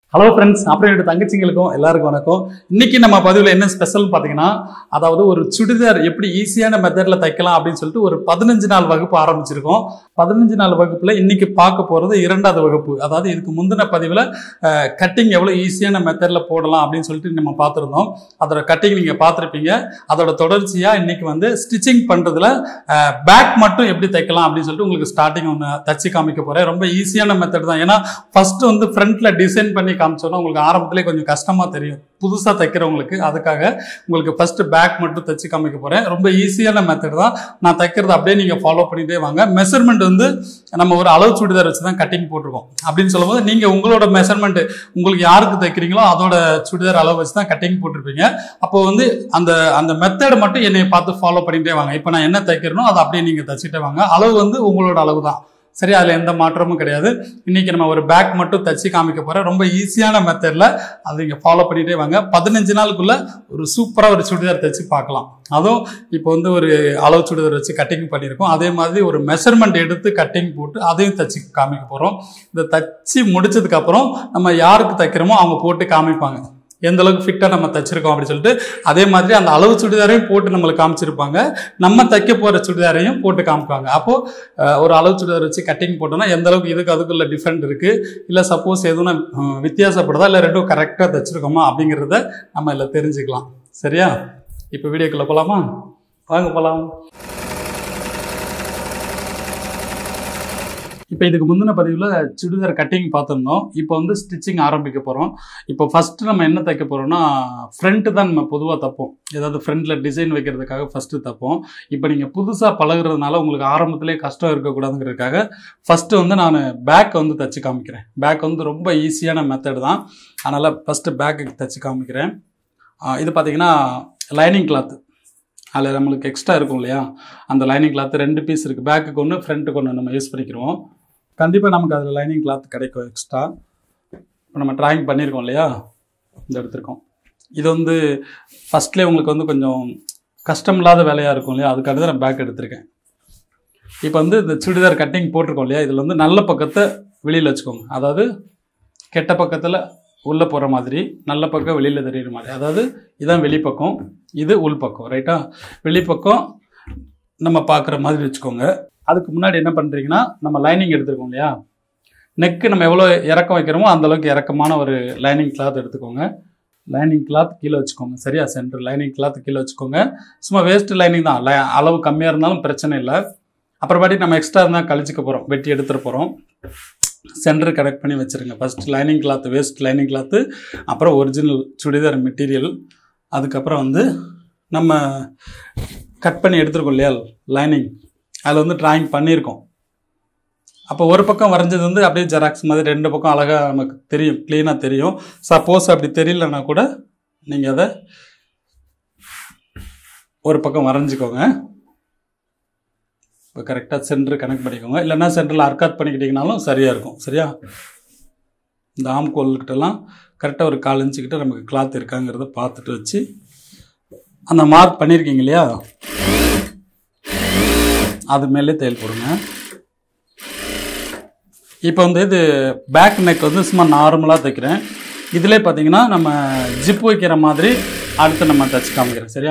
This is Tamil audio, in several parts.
ஹலோ ஃப்ரெண்ட்ஸ் அப்புறம் என்னோட தங்கச்சிங்களுக்கும் எல்லாருக்கும் வணக்கம் இன்னைக்கு நம்ம பதிவில் என்ன ஸ்பெஷல் பார்த்தீங்கன்னா அதாவது ஒரு சுடிதார் எப்படி ஈஸியான மெத்தடில் தைக்கலாம் அப்படின்னு சொல்லிட்டு ஒரு பதினஞ்சு நாள் வகுப்பு ஆரம்பிச்சிருக்கோம் பதினஞ்சு நாள் வகுப்புல இன்னைக்கு பார்க்க போறது இரண்டாவது வகுப்பு அதாவது இதுக்கு முந்தின பதிவில் கட்டிங் எவ்வளோ ஈஸியான மெத்தடில் போடலாம் அப்படின்னு சொல்லிட்டு நம்ம பார்த்துருந்தோம் அதோட கட்டிங் நீங்கள் பார்த்துருப்பீங்க அதோட தொடர்ச்சியாக இன்னைக்கு வந்து ஸ்டிச்சிங் பண்ணுறதுல பேக் மட்டும் எப்படி தைக்கலாம் அப்படின்னு சொல்லிட்டு உங்களுக்கு ஸ்டார்டிங் ஒன்று தச்சு காமிக்க போகிறேன் ரொம்ப ஈஸியான மெத்தட் தான் ஏன்னா ஃபர்ஸ்ட் வந்து ஃப்ரண்ட்ல டிசைன் பண்ணி காமிச்சோன்னா உங்களுக்கு ஆரம்பத்திலே கொஞ்சம் கஷ்டமா தெரியும் புதுசாக தைக்கிறவங்களுக்கு அதுக்காக உங்களுக்கு ஃபர்ஸ்ட் பேக் மட்டும் தைச்சு காமிக்க போறேன் ரொம்ப ஈஸியான மெத்தட் தான் நான் தைக்கிறது அப்படியே நீங்க ஃபாலோ பண்ணிட்டே வாங்க மெஷர்மெண்ட் வந்து நம்ம ஒரு அளவு சுடிதார் வச்சு தான் கட்டிங் போட்டிருக்கோம் அப்படின்னு சொல்லும்போது நீங்க உங்களோட மெஷர்மெண்ட் உங்களுக்கு யாருக்கு தைக்கிறீங்களோ அதோட சுடிதார் அளவு வச்சு தான் கட்டிங் போட்டிருப்பீங்க அப்போ வந்து அந்த அந்த மெத்தட் மட்டும் என்னை பார்த்து ஃபாலோ பண்ணிட்டே வாங்க இப்போ நான் என்ன தைக்கிறேனோ அதை அப்படியே நீங்க தச்சுட்டே வாங்க அளவு வந்து உங்களோட அளவு தான் சரி அதில் எந்த மாற்றமும் கிடையாது இன்னைக்கு நம்ம ஒரு பேக் மட்டும் தச்சு காமிக்க போறோம் ரொம்ப ஈஸியான மெத்தடில் அதை நீங்கள் ஃபாலோ பண்ணிட்டே வாங்க பதினஞ்சு நாளுக்குள்ள ஒரு சூப்பராக ஒரு சுடிதார் தச்சு பார்க்கலாம் அதுவும் இப்போ வந்து ஒரு அளவு சுடிதார் வச்சு கட்டிங் பண்ணியிருக்கோம் அதே மாதிரி ஒரு மெஷர்மெண்ட் எடுத்து கட்டிங் போட்டு அதையும் தச்சு காமிக்க போகிறோம் இதை தச்சு முடிச்சதுக்கு அப்புறம் நம்ம யாருக்கு தைக்கிறோமோ அவங்க போட்டு காமிப்பாங்க எந்த அளவுக்கு ஃபிட்டாக நம்ம தச்சிருக்கோம் அப்படின்னு சொல்லிட்டு அதே மாதிரி அந்த அளவு சுடிதாரையும் போட்டு நம்மளுக்கு காமிச்சிருப்பாங்க நம்ம தைக்க போகிற சுடிதாரையும் போட்டு காமிப்பாங்க அப்போது அஹ், ஒரு அளவு சுடிதார் வச்சு கட்டிங் போட்டோம்னா எந்த அளவுக்கு இதுக்கு அதுக்குள்ள டிஃப்ரெண்ட் இருக்குது இல்லை சப்போஸ் எதுவும் அஹ், வித்தியாசப்படுதா இல்லை ரெண்டும் கரெக்டாக தச்சிருக்கோமா அப்படிங்கிறத நம்ம இதில் தெரிஞ்சுக்கலாம் சரியா இப்போ வீடியோக்குள்ளே போகலாமா வாங்க போகலாம் இப்போ இதுக்கு முந்தின பதிவில் சுடிதார் கட்டிங் பார்த்துருந்தோம் இப்போ வந்து ஸ்டிச்சிங் ஆரம்பிக்க போகிறோம் இப்போ ஃபஸ்ட்டு நம்ம என்ன தைக்க போகிறோம்னா ஃப்ரண்ட்டு தான் நம்ம பொதுவாக தைப்போம் ஏதாவது ஃப்ரண்ட்டில் டிசைன் வைக்கிறதுக்காக ஃபஸ்ட்டு தைப்போம் இப்போ நீங்கள் புதுசாக பழகுறதுனால உங்களுக்கு ஆரம்பத்திலே கஷ்டம் இருக்கக்கூடாதுங்கிறதுக்காக ஃபஸ்ட்டு வந்து நான் பேக் வந்து தச்சு காமிக்கிறேன் பேக் வந்து ரொம்ப ஈஸியான மெத்தட் தான் அதனால் ஃபஸ்ட்டு பேக்கு தச்சு காமிக்கிறேன் ஆ, இது பார்த்தீங்கன்னா லைனிங் கிளாத்து அதில் நம்மளுக்கு எக்ஸ்ட்ரா இருக்கும் இல்லையா அந்த லைனிங் கிளாத் ரெண்டு பீஸ் இருக்குது பேக்குக்கு ஒன்று ஃப்ரண்ட்டுக்கு ஒன்று நம்ம யூஸ் பண்ணிக்கிறோம் கண்டிப்பாக நமக்கு அதில் லைனிங் கிளாத் கிடைக்கும் எக்ஸ்ட்ரா இப்போ நம்ம ட்ராயிங் பண்ணியிருக்கோம் இல்லையா இந்த எடுத்திருக்கோம் இது வந்து ஃபஸ்ட்லேயே உங்களுக்கு வந்து கொஞ்சம் கஷ்டம் இல்லாத வேலையாக இருக்கும் இல்லையா அதுக்காக தான் நான் பேக் எடுத்திருக்கேன் இப்போ வந்து இந்த சுடிதார் கட்டிங் போட்டிருக்கோம் இல்லையா இதில் வந்து நல்ல பக்கத்தை வெளியில் வச்சுக்கோங்க அதாவது கெட்ட பக்கத்தில் உள்ளே போகிற மாதிரி நல்ல பக்கம் வெளியில் தெரியுற மாதிரி அதாவது இதான் வெளிப்பக்கம் இது உள்பக்கம் ரைட்டா வெளிப்பக்கம் நம்ம பார்க்குற மாதிரி வச்சுக்கோங்க அதுக்கு முன்னாடி என்ன பண்ணுறீங்கன்னா நம்ம லைனிங் எடுத்துருக்கோம் இல்லையா நெக்கு நம்ம எவ்வளோ இறக்கம் வைக்கிறோமோ அந்த அளவுக்கு இறக்கமான ஒரு லைனிங் கிளாத் எடுத்துக்கோங்க லைனிங் கிளாத் கீழே வச்சுக்கோங்க சரியா சென்டர் லைனிங் கிளாத் கீழே வச்சுக்கோங்க சும்மா வேஸ்ட் லைனிங் தான் லை- அளவு கம்மியாக இருந்தாலும் பிரச்சனை இல்லை அப்புறமாட்டி நம்ம எக்ஸ்ட்ரா இருந்தால் கழிச்சிக்க போகிறோம் வெட்டி எடுத்துகிட்டு போகிறோம் சென்டர் கனெக்ட் பண்ணி வச்சுருங்க first lining cloth waste lining cloth அப்புறம் ஒரிஜினல் சுடிதார் மெட்டீரியல் அதுக்கப்புறம் வந்து நம்ம கட் பண்ணி எடுத்துருக்கோம் இல்லையா லைனிங் அதில் வந்து ட்ராயிங் பண்ணியிருக்கோம் அப்போ ஒரு பக்கம் வரைஞ்சது வந்து அப்படியே ஜெராக்ஸ் மாதிரி ரெண்டு பக்கம் அழகாக நமக்கு தெரியும் க்ளீனாக தெரியும் சப்போஸ் அப்படி தெரியலன்னா கூட நீங்கள் அதை ஒரு பக்கம் வரைஞ்சிக்கோங்க இப்போ கரெக்டாக சென்டர் கனெக்ட் பண்ணிக்கோங்க இல்லைன்னா சென்டரில் அர்க்காத் பண்ணிக்கிட்டிங்கனாலும் சரியாக இருக்கும் சரியா இந்த ஆம் கோல்கிட்டலாம் கரெக்டாக ஒரு கால் இன்ச்சு கிட்ட நமக்கு கிளாத் இருக்காங்கிறத பார்த்துட்டு வச்சு அந்த மார்க் பண்ணியிருக்கீங்க இல்லையா அது மேலே தையல் போடுங்க இப்போ வந்து இது பேக் நெக் வந்து சும்மா நார்மலாக தைக்கிறேன் இதிலே பார்த்தீங்கன்னா நம்ம ஜிப் வைக்கிற மாதிரி அடுத்து நம்ம தச்சு காமிக்கிறேன் சரியா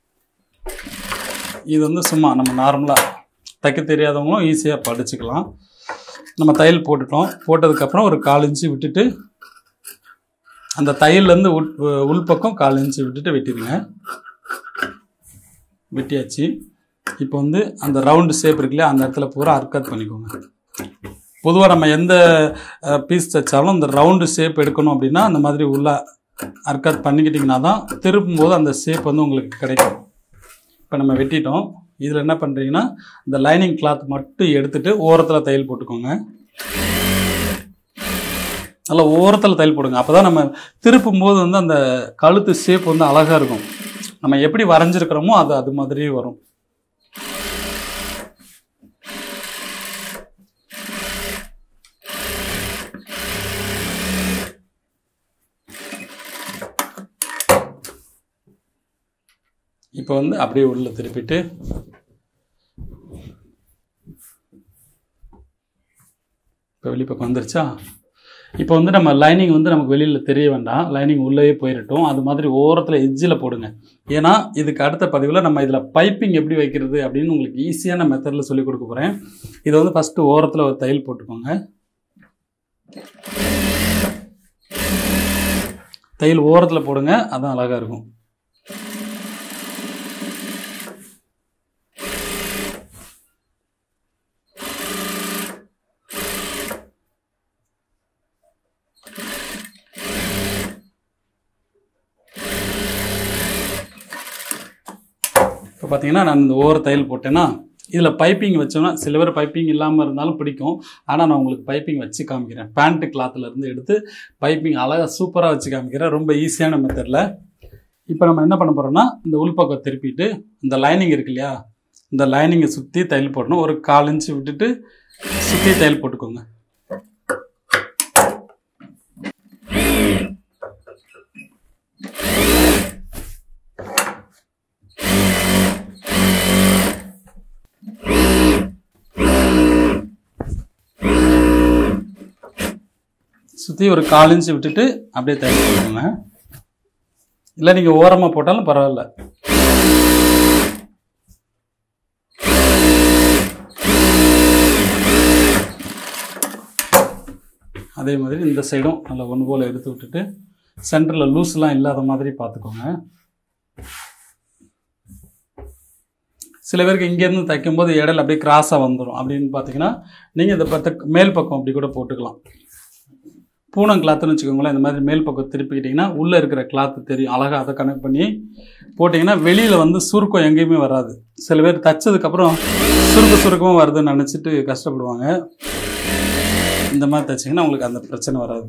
இது வந்து சும்மா நம்ம நார்மலாக தைக்க தெரியாதவங்களும் ஈஸியாக படிச்சுக்கலாம் நம்ம தையல் போட்டுட்டோம் போட்டதுக்கப்புறம் ஒரு கால் இன்ச்சு விட்டுட்டு அந்த தையல்லேருந்து உள் உள்பக்கம் கால் இன்ச்சு விட்டுட்டு வெட்டிடுங்க வெட்டியாச்சு இப்போ வந்து அந்த ரவுண்டு ஷேப் இருக்குல்லையா அந்த இடத்துல பூரா அர்க்காத் பண்ணிக்கோங்க பொதுவாக நம்ம எந்த பீஸ் தைச்சாலும் இந்த ரவுண்டு ஷேப் எடுக்கணும் அப்படின்னா அந்த மாதிரி உள்ள அர்க்காத் பண்ணிக்கிட்டிங்கன்னா தான் திருப்பும் போது அந்த ஷேப் வந்து உங்களுக்கு கிடைக்கும் இப்போ நம்ம வெட்டிட்டோம் இதில் என்ன பண்ணுறீங்கன்னா இந்த லைனிங் கிளாத் மட்டும் எடுத்துட்டு ஓரத்தில் தையல் போட்டுக்கோங்க நல்லா ஓரத்தில் தையல் போடுங்க அப்போ தான் நம்ம திருப்பும் போது வந்து அந்த கழுத்து ஷேப் வந்து அழகாக இருக்கும் நம்ம எப்படி வரைஞ்சிருக்கிறோமோ அது அது மாதிரி வரும் இப்போ வந்து அப்படியே உள்ள திருப்பிட்டு இப்போ வெளிப்பக்கம் வந்துருச்சா இப்போ வந்து நம்ம லைனிங் வந்து நமக்கு வெளியில் தெரிய வேண்டாம் லைனிங் உள்ளேயே போயிடட்டும் அது மாதிரி ஓரத்தில் எட்ஜில் போடுங்க ஏன்னா இதுக்கு அடுத்த பதிவில் நம்ம இதில் பைப்பிங் எப்படி வைக்கிறது அப்படின்னு உங்களுக்கு ஈஸியான மெத்தடில் சொல்லிக் கொடுக்க போகிறேன் இதை வந்து ஃபஸ்ட்டு ஓரத்தில் ஒரு தையல் போட்டுக்கோங்க தையல் ஓரத்தில் போடுங்க அதான் அழகாக இருக்கும் இப்போ பார்த்தீங்கன்னா நான் இந்த ஓர தையல் போட்டேன்னா இதில் பைப்பிங் வச்சோன்னா சில பேர் பைப்பிங் இல்லாமல் இருந்தாலும் பிடிக்கும் ஆனால் நான் உங்களுக்கு பைப்பிங் வச்சு காமிக்கிறேன் பேண்ட்டு கிளாத்தில் இருந்து எடுத்து பைப்பிங் அழகாக சூப்பராக வச்சு காமிக்கிறேன் ரொம்ப ஈஸியான மெத்தடில் இப்போ நம்ம என்ன பண்ண போகிறோம்னா இந்த உள்பக்கம் திருப்பிட்டு இந்த லைனிங் இருக்கு இல்லையா இந்த லைனிங்கை சுற்றி தையல் போடணும் ஒரு கால் இன்ச்சு விட்டுட்டு சுற்றி தையல் போட்டுக்கோங்க சுற்றி ஒரு கால் இன்ச்சு விட்டுட்டு அப்படியே தையல் போட்டுக்கோங்க இல்லை நீங்கள் ஓரமாக போட்டாலும் பரவாயில்ல அதே மாதிரி இந்த சைடும் நல்லா ஒன்று போல் எடுத்து விட்டுட்டு சென்டரில் லூஸ்லாம் இல்லாத மாதிரி பார்த்துக்கோங்க சில பேருக்கு இங்கேருந்து தைக்கும்போது இடையில அப்படியே கிராஸாக வந்துடும் அப்படின்னு பார்த்தீங்கன்னா நீங்கள் இந்த பத்த மேல் பக்கம் அப்படி கூட போட்டுக்கலாம் பூனம் கிளாத்துன்னு வச்சுக்கோங்களேன் இந்த மாதிரி மேல் பக்கம் திருப்பிக்கிட்டிங்கன்னா உள்ளே இருக்கிற கிளாத்து தெரியும் அழகாக அதை கனெக்ட் பண்ணி போட்டிங்கன்னா வெளியில் வந்து சுருக்கம் எங்கேயுமே வராது சில பேர் தைச்சதுக்கப்புறம் சுருக்க சுருக்கமாக வருதுன்னு நினச்சிட்டு கஷ்டப்படுவாங்க இந்த மாதிரி தைச்சிங்கன்னா உங்களுக்கு அந்த பிரச்சனை வராது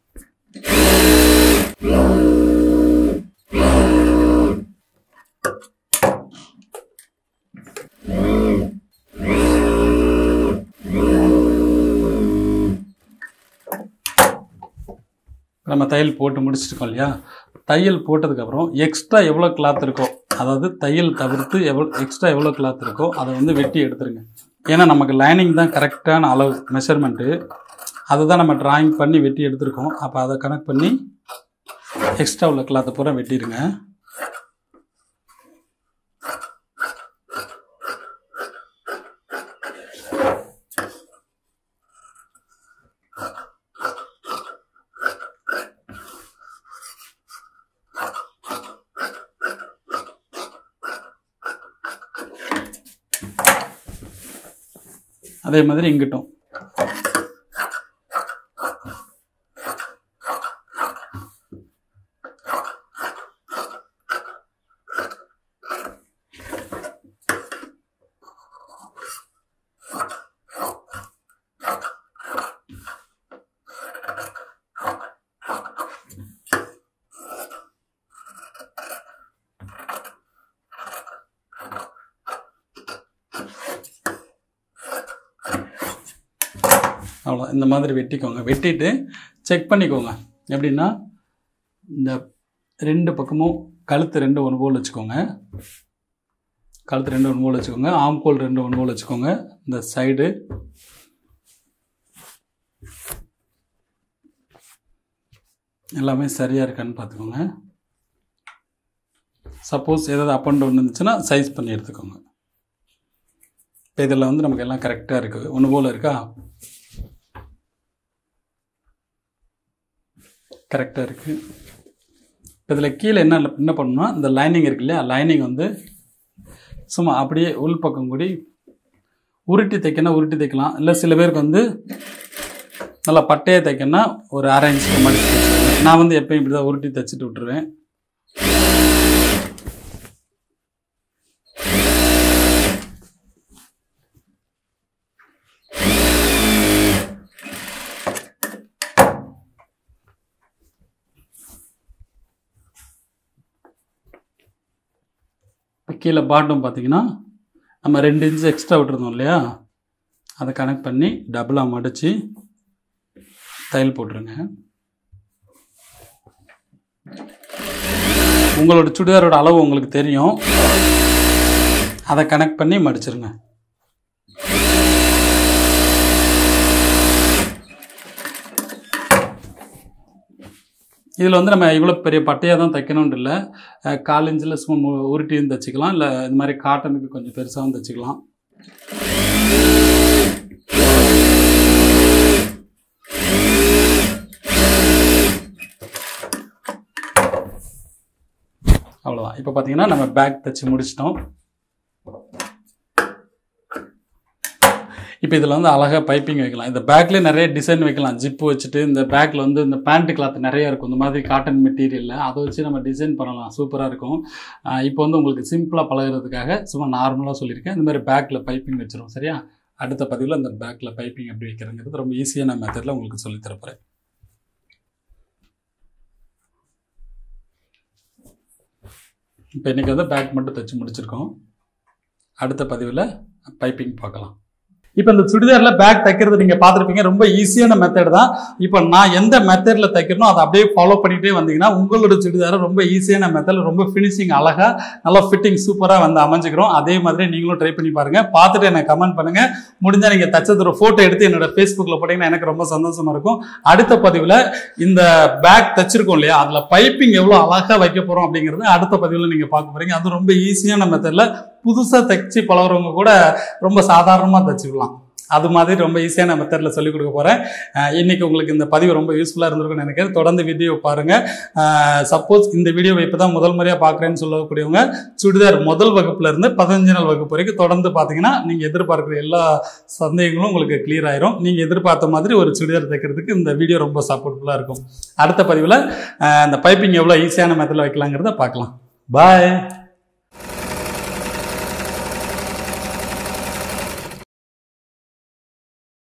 நம்ம தையல் போட்டு முடிச்சிருக்கோம் இல்லையா தையல் போட்டதுக்கப்புறம் எக்ஸ்ட்ரா எவ்வளோ கிளாத் இருக்கோ அதாவது தையல் தவிர்த்து எவ்வளோ எக்ஸ்ட்ரா எவ்வளோ கிளாத் இருக்கோ அதை வந்து வெட்டி எடுத்துருங்க ஏன்னா நமக்கு லைனிங் தான் கரெக்டான அளவு மெஷர்மெண்ட்டு அதை தான் நம்ம டிராயிங் பண்ணி வெட்டி எடுத்திருக்கோம் அப்போ அதை கனெக்ட் பண்ணி எக்ஸ்ட்ரா உள்ள கிளாத்தை பூரா வெட்டிடுங்க அதே மாதிரி இங்கிட்டும் அவ்வளோ இந்த மாதிரி வெட்டிக்கோங்க வெட்டிட்டு செக் பண்ணிக்கோங்க எப்படின்னா இந்த ரெண்டு பக்கமும் கழுத்து ரெண்டு ஒன்று போல் வச்சுக்கோங்க கழுத்து ரெண்டு ஒன்று போல் வச்சுக்கோங்க ஆம்கோல் ரெண்டு ஒன்று போல் வச்சுக்கோங்க இந்த சைடு எல்லாமே சரியாக இருக்கான்னு பார்த்துக்கோங்க சப்போஸ் ஏதாவது அப் அண்ட் டவுன் இருந்துச்சுன்னா சைஸ் பண்ணி எடுத்துக்கோங்க இப்போ இதில் வந்து நமக்கு எல்லாம் கரெக்டாக இருக்குது ஒன்று போல் இருக்கா கரெக்டாக இருக்குது இப்போ இதில் கீழே என்ன என்ன பண்ணணும்னா இந்த லைனிங் இருக்கு இல்லையா லைனிங் வந்து சும்மா அப்படியே உள் பக்கம் கூடி உருட்டி தைக்கணும் உருட்டி தைக்கலாம் இல்லை சில பேருக்கு வந்து நல்லா பட்டையாக தைக்கணும்னா ஒரு அரை இன்ச்சுக்கு மடிச்சு தைச்சுக்கோங்க. நான் வந்து எப்பயும் இப்படி தான் உருட்டி தைச்சிட்டு விட்டுருவேன் இப்போ கீழே பாட்டம் பார்த்தீங்கன்னா நம்ம ரெண்டு இன்ச் எக்ஸ்ட்ரா விட்டுருந்தோம் இல்லையா அதை கனெக்ட் பண்ணி டபுளாக மடித்து தையல் போட்டுருங்க உங்களோட சுடிதாரோட அளவு உங்களுக்கு தெரியும் அதை கனெக்ட் பண்ணி மடிச்சிருங்க இதில் வந்து நம்ம இவ்வளோ பெரிய பட்டையாக தான் தைக்கணும்னு இல்லை அஹ் கால் இன்ச்சில் சும்மா மு- உருட்டியும் தைச்சிக்கலாம் இல்லை இது மாதிரி காட்டனுக்கு கொஞ்சம் பெருசாகவும் தைச்சிக்கலாம் அவ்வளோதான் இப்போ பார்த்தீங்கன்னா நம்ம பேக் தைச்சு முடிச்சிட்டோம் இப்போ இதில் வந்து அழகாக பைப்பிங் வைக்கலாம் இந்த பேக்லேயே நிறைய டிசைன் வைக்கலாம் ஜிப்பு வச்சுட்டு இந்த பேக்கில் வந்து இந்த பேண்ட் கிளாத் நிறைய இருக்கும் இந்த மாதிரி காட்டன் மெட்டீரியலில் அதை வச்சு நம்ம டிசைன் பண்ணலாம் சூப்பராக இருக்கும் ஆஹ் இப்போ வந்து உங்களுக்கு சிம்பிளாக பழகுறதுக்காக சும்மா நார்மலாக சொல்லியிருக்கேன் இந்த மாதிரி பேக்கில் பைப்பிங் வச்சிரும் சரியா அடுத்த பதிவில் இந்த பேக்கில் பைப்பிங் எப்படி வைக்கிறங்கிறது ரொம்ப ஈஸியான மெத்தடில் உங்களுக்கு சொல்லித் தரப்போகிறேன் இப்போ இன்றைக்கி வந்து பேக் மட்டும் தைச்சு முடிச்சிருக்கோம் அடுத்த பதிவில் பைப்பிங் பார்க்கலாம் இப்போ இந்த சுடிதாரில் பேக் தைக்கிறது நீங்கள் பார்த்துருப்பீங்க ரொம்ப ஈஸியான மெத்தட் தான் இப்போ நான் எந்த மெத்தடில் தைக்கிறனோ அதை அப்படியே ஃபாலோ பண்ணிகிட்டே வந்தீங்கன்னா உங்களோட சுடிதாரை ரொம்ப ஈஸியான மெத்தடில் ரொம்ப ஃபினிஷிங் அழகாக நல்லா ஃபிட்டிங் சூப்பராக வந்து அமைஞ்சுக்கிறோம் அதே மாதிரி நீங்களும் ட்ரை பண்ணி பாருங்கள் பார்த்துட்டு எனக்கு கமெண்ட் பண்ணுங்கள் முடிஞ்சால் நீங்கள் தச்சதோட ஃபோட்டோ எடுத்து என்னோட ஃபேஸ்புக்கில் போட்டிங்கன்னா எனக்கு ரொம்ப சந்தோஷமாக இருக்கும் அடுத்த பதிவில் இந்த பேக் தச்சிருக்கோம் இல்லையா அதில் பைப்பிங் எவ்வளோ அழகாக வைக்க போகிறோம் அப்படிங்கிறது அடுத்த பதிவில் நீங்கள் பார்க்க போகிறீங்க அது ரொம்ப ஈஸியான மெத்தடில் புதுசாக தைச்சி பழகுறவங்க கூட ரொம்ப சாதாரணமாக தைச்சிக்கலாம் அது மாதிரி ரொம்ப ஈஸியான மெத்தடில் சொல்லிக் கொடுக்க போகிறேன் இன்னைக்கு உங்களுக்கு இந்த பதிவு ரொம்ப யூஸ்ஃபுல்லாக இருந்திருக்கும்னு நினைக்கிறேன் தொடர்ந்து வீடியோ பாருங்கள் சப்போஸ் இந்த வீடியோவை இப்போ தான் முதல் முறையாக பார்க்குறேன்னு சொல்லக்கூடியவங்க சுடிதார் முதல் வகுப்புல இருந்து பதினஞ்சு நாள் வகுப்பு வரைக்கும் தொடர்ந்து பார்த்தீங்கன்னா நீங்கள் எதிர்பார்க்குற எல்லா சந்தேகங்களும் உங்களுக்கு கிளியர் ஆயிரும் நீங்கள் எதிர்பார்த்த மாதிரி ஒரு சுடிதார் தைக்கிறதுக்கு இந்த வீடியோ ரொம்ப சப்போர்ட்ஃபுல்லாக இருக்கும் அடுத்த பதிவில் இந்த பைப்பிங் எவ்வளோ ஈஸியான மெத்தடில் வைக்கலாங்கிறத பார்க்கலாம் பாய்